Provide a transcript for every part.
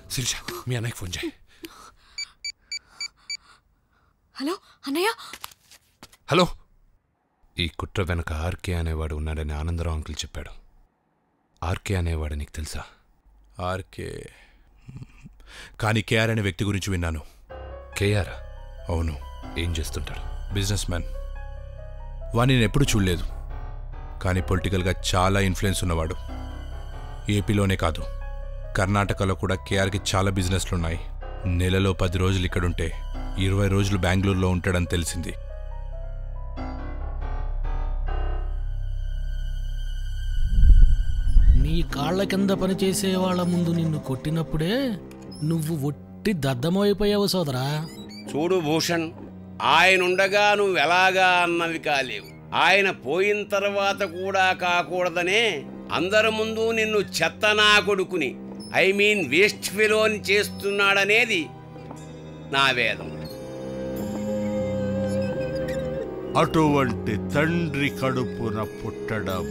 శిరీష మీ అన్నయ్యకి ఫోన్ చేయి హలో అన్నయ్య హలో ఈ కుట్ర వెనక ఆర్కే అనేవాడు ఉన్నాడని ఆనందరావు అంకుల్ చెప్పాడు ఆర్కే అనేవాడు నీకు తెలుసా ఆర్కే కానీ కేఆర్ అనే వ్యక్తి గురించి విన్నాను కేఆర్ అవును ఏం చేస్తుంటాడు బిజినెస్ మ్యాన్ వాణ్ణి నేను ఎప్పుడూ చూడలేదు కానీ పొలిటికల్గా చాలా ఇన్ఫ్లుయెన్స్ ఉన్నవాడు ఏపీలోనే కాదు కర్ణాటకలో కూడా కేఆర్కి చాలా బిజినెస్లు ఉన్నాయి నెలలో పది రోజులు ఇక్కడుంటే ఇరవై రోజులు బెంగళూరులో ఉంటాడని తెలిసింది నీ కాళ్ళ కింద పనిచేసే వాళ్ళ ముందు నిన్ను కొట్టినప్పుడే నువ్వు ఒట్టి దద్దమైపోయావు సోదరా చూడు భూషణ్ ఆయనుండగా నువ్వు ఎలాగా అన్నవి కాలేవు ఆయన పోయిన తర్వాత కూడా కాకూడదనే అందరి ముందు నిన్ను చెత్తనా కొడుకుని ఐ మీన్ వేస్ట్ ఫిలోని చేస్తున్నాడనేది నా వేదం అటువంటి తండ్రి కడుపున పుట్టడం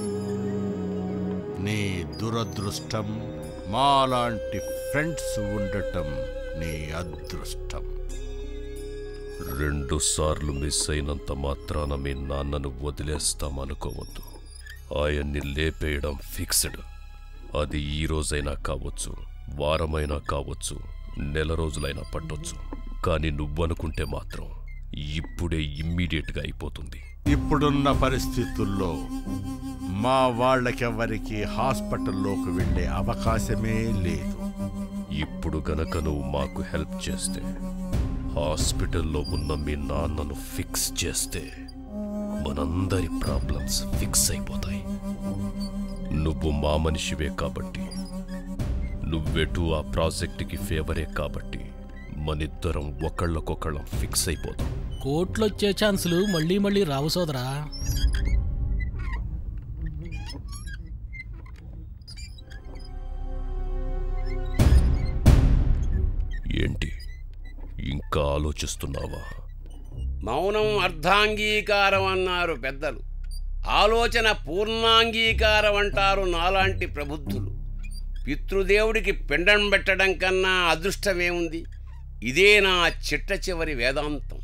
నీ దురదృష్టం మాలాంటి ఫ్రెండ్స్ ఉండటం నీ అదృష్టం రెండు సార్లు మిస్ అయినంత మాత్రాన మీ నాన్నను వదిలేస్తామనుకోవద్దు ఆయన్ని లేపేయడం ఫిక్స్డ్ అది ఈ రోజైనా కావచ్చు వారమైనా కావచ్చు నెల రోజులైనా పట్టొచ్చు కానీ నువ్వనుకుంటే మాత్రం ఇప్పుడే ఇమ్మీడియట్గా అయిపోతుంది ఇప్పుడున్న పరిస్థితుల్లో మా వాళ్ళకెవరికి హాస్పిటల్లోకి వెళ్ళే అవకాశమే లేదు ఇప్పుడు గనక నువ్వు మాకు హెల్ప్ చేస్తే హాస్పిటల్లో ఉన్న మీ నాన్నను ఫిక్స్ చేస్తే మనందరి ప్రాబ్లమ్స్ ఫిక్స్ అయిపోతాయి నువ్వు మా మనిషివే కాబట్టి నువ్వెటు ఆ ప్రాజెక్టుకి ఫేవరే కాబట్టి మనిద్దరం ఒకళ్ళకొకళ్ళం ఫిక్స్ అయిపోతాం కోట్లొచ్చే ఛాన్సులు మళ్ళీ మళ్ళీ రావు సోదరా ఏంటి ఇంకా ఆలోచిస్తున్నావా మౌనం అర్ధాంగీకారం అన్నారు పెద్దలు ఆలోచన పూర్ణాంగీకారం అంటారు నాలాంటి ప్రబుద్ధులు పితృదేవుడికి పిండం పెట్టడం కన్నా అదృష్టమేముంది ఇదే నా చిట్ట చివరి వేదాంతం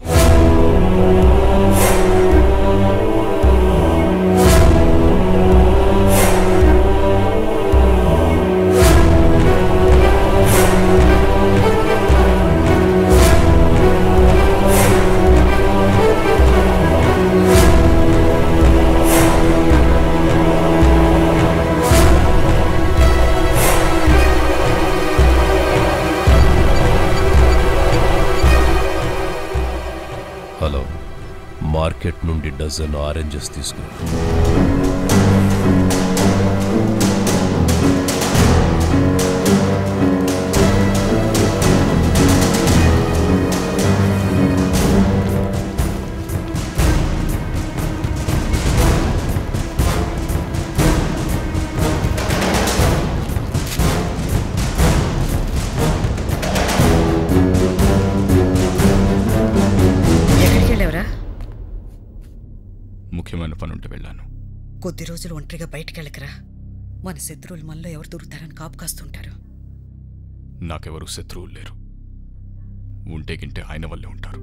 హలో మార్కెట్ నుండి డజన్ ఆరెంజెస్ తీసుకురా ఎక్కడికి వెళ్ళావురా ముఖ్యమైన పని ఉంటే వెళ్ళాను కొద్ది రోజులు ఒంటరిగా బయటికి వెళ్ళకరా మన శత్రువులు మనలో ఎవరు దొరుకుతారని కాపు కాస్తుంటారు నాకెవరూ శత్రువులు లేరు ఉంటే గింటే ఆయన వల్లే ఉంటారు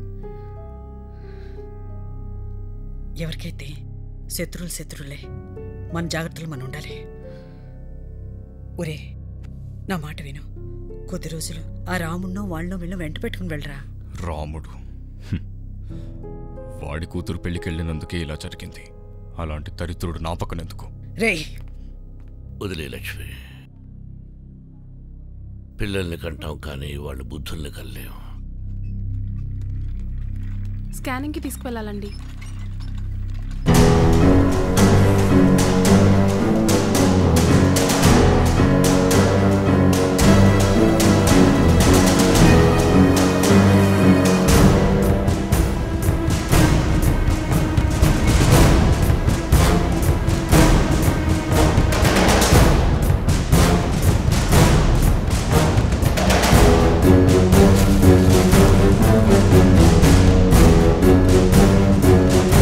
ఎవరికైతే శత్రువులు శత్రువులే మన జాగ్రత్తలు మనం ఉండాలి ఒరే నా మాట విను కొద్ది రోజులు ఆ రామున్నో వాళ్ళనో వీళ్ళనో వెంట పెట్టుకుని వెళ్ళరా రాముడు హ్మ్. వాడి కూతురు పెళ్లికెళ్ళినందుకే ఇలా జరిగింది అలాంటి దరిద్రుడు నా పక్కనెందుకు రేయ్ వదిలే లక్ష్మి పిల్లల్ని కంటాం కానీ వాళ్ళు బుద్ధుల్ని కల్లేం స్కానింగ్కి తీసుకువెళ్ళాలండి రేయ్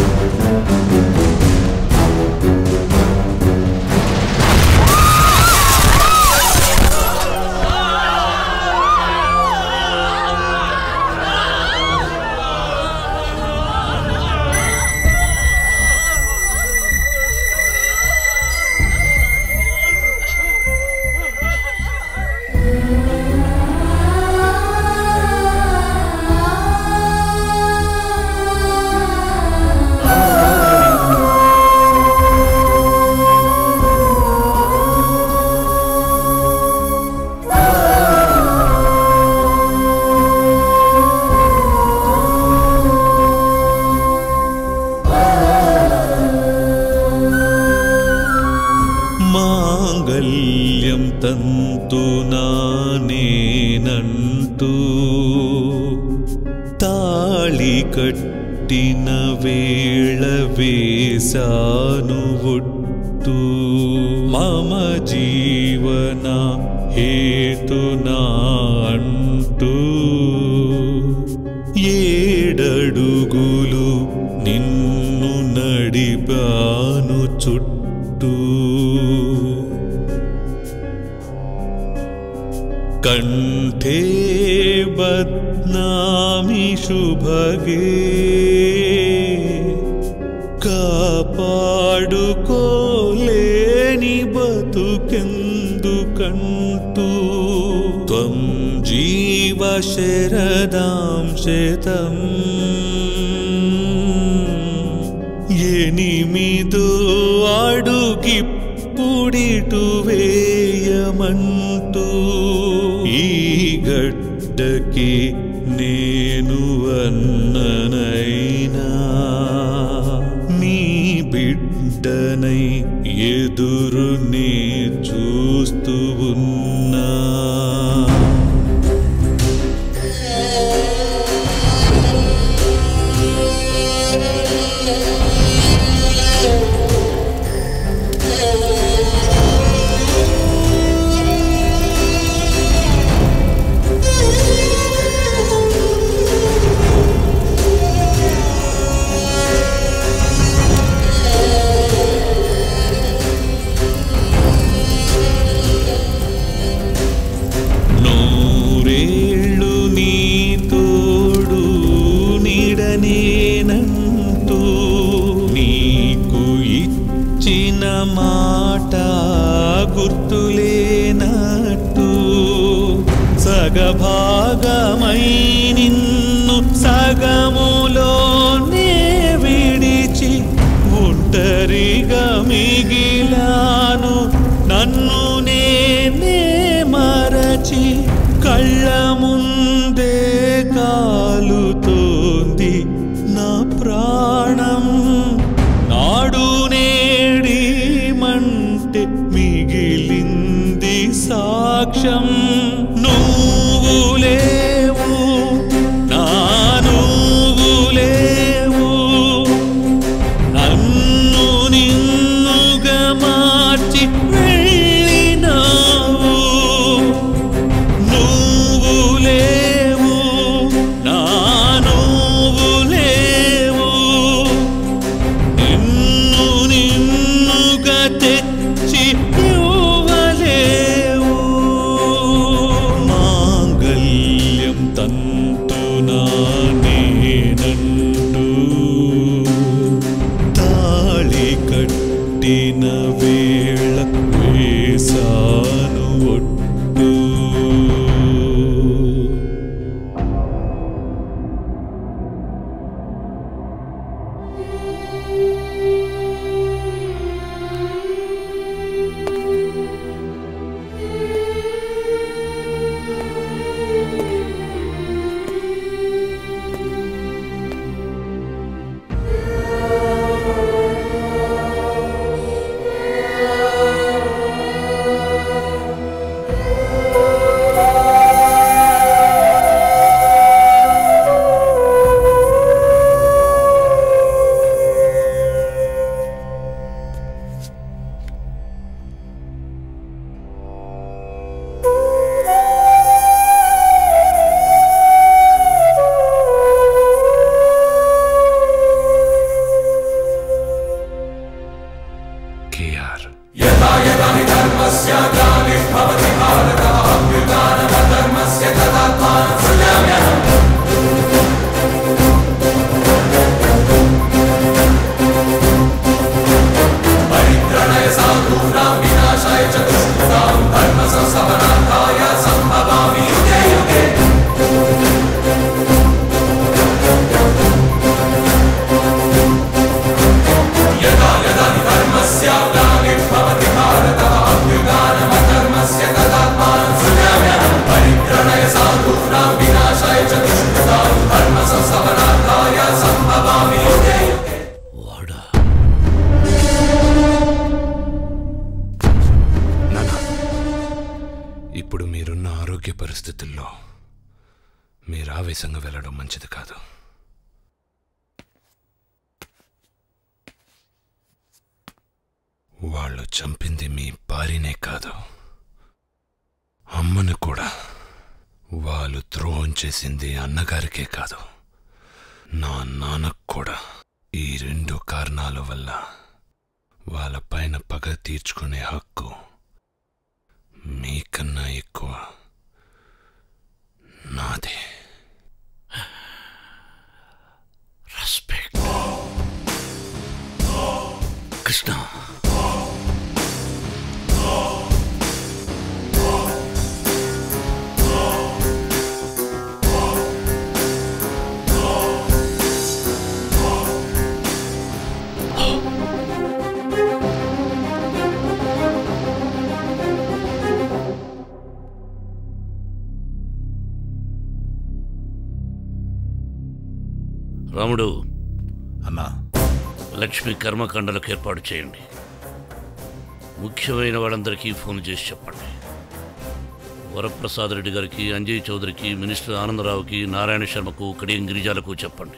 అంటూ తాళి కట్టిన వేళ వేశాను ఒట్టు మమ జీవన హేతునా అంటూ ఏడడుగులు నిన్ను నడిపాను చుట్టూ కంఠే బద్నామి శుభగే కాపాడుకోలేని బతుకెందుకంటూ త్వం జీవ శరదాం శతం ఎనిమిదో అడుగిప్పుడిటు వేయమంటూ ఈ గడ్డకి నేను అన్ననైనా నీ బిడ్డనై ఎదురు నే చూస్తూ ఉన్నా నూరేళ్ళు నీ తోడు నీడనేనంటూ నీకు ఇచ్చిన మాట గుర్తులేనట్టు సగభాగమై నిన్ను సగములోనే విడిచి ఒంటరిగా మిగిలాను నన్ను నేనే మరచి కళ్ళ ముందే కాలుతోంది నా ప్రాణం నాడు నేడి మంటే మిగిలింది సాక్ష్యం నువ్వు లేవు నా నువ్వు లేవు నన్ను నిన్నుగా మార్చి వెళ్ళినావు నువ్వు లేవు నా నువ్వు లేవు నిన్ను నిన్నుగా తెచ్చి ఇవ్వలేవు మాంగల్యం తంతునా నేనంటూ తాళి కట్టిన వేళ వేసాను ఒట్టు కేఆర్ వాడా నానా ఇప్పుడు మీరున్న ఆరోగ్య పరిస్థితుల్లో మీరు ఆవేశంగా వెళ్ళడం మంచిది కాదు వాళ్ళు చంపింది మీ భార్యనే కాదు అమ్మను కూడా వాళ్ళు ద్రోహం చేసింది అన్నగారికే కాదు నా నాన్నకు కూడా ఈ రెండు కారణాల వల్ల వాళ్ళ పైన పగ తీర్చుకునే హక్కు మీకన్నా ఎక్కువ నాదే రెస్పెక్ట్ కృష్ణ రాముడు అన్నా లక్ష్మి కర్మకాండలకు ఏర్పాటు చేయండి ముఖ్యమైన వాళ్ళందరికీ ఫోన్ చేసి చెప్పండి వరప్రసాద్ రెడ్డి గారికి అంజయ్ చౌదరికి మినిస్టర్ ఆనందరావుకి నారాయణ శర్మకు కడియం గిరిజాలకు చెప్పండి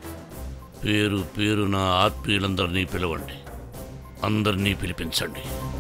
పేరు పేరు నా ఆత్మీయులందరినీ పిలవండి అందరినీ పిలిపించండి